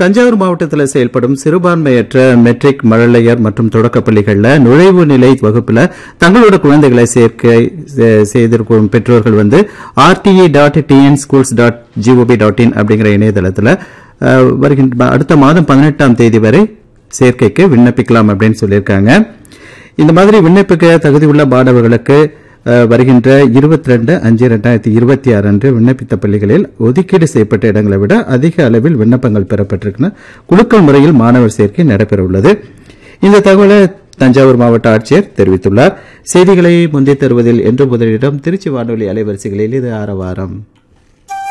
தஞ்சாவூர் மாவட்டத்தில் செயல்படும் சிறுபான்மையற்ற மெட்ரிக் மழலையர் மற்றும் தொடக்கப் பள்ளிகளில் நுழைவு நிலை வகுப்பில் தங்களோட குழந்தைகளை சேர்க்கை செ- செய்திருக்கும் பெற்றோர்கள் வந்து RTE dot TN schools dot GOP dot in அப்படிங்கிற இணையதளத்தில் அஹ், வருகின்ற அடுத்த மாதம் பதினெட்டாம் தேதி வரை சேர்க்கைக்கு விண்ணப்பிக்கலாம் அப்படின்னு சொல்லியிருக்காங்க இந்த மாதிரி விண்ணப்பிக்க தகுதியுள்ள மாணவர்களுக்கு அஹ், வருகின்ற இருபத்தி ரெண்டு அஞ்சு ரெண்டாயிரத்தி இருபத்தி ஆறு அன்று விண்ணப்பித்த பள்ளிகளில் ஒதுக்கீடு செய்யப்பட்ட இடங்களை விட அதிக அளவில் விண்ணப்பங்கள் பெறப்பட்டிருக்கின குலுக்கல் முறையில் மாணவர் சேர்க்கை நடைபெற உள்ளது இந்த தகவலை தஞ்சாவூர் மாவட்ட ஆட்சியர் தெரிவித்துள்ளார் செய்திகளை முந்தி தருவதில் என்று முதலிடம் திருச்சி வானொலி அலைவரிசைகளில் இது ஆரவாரம்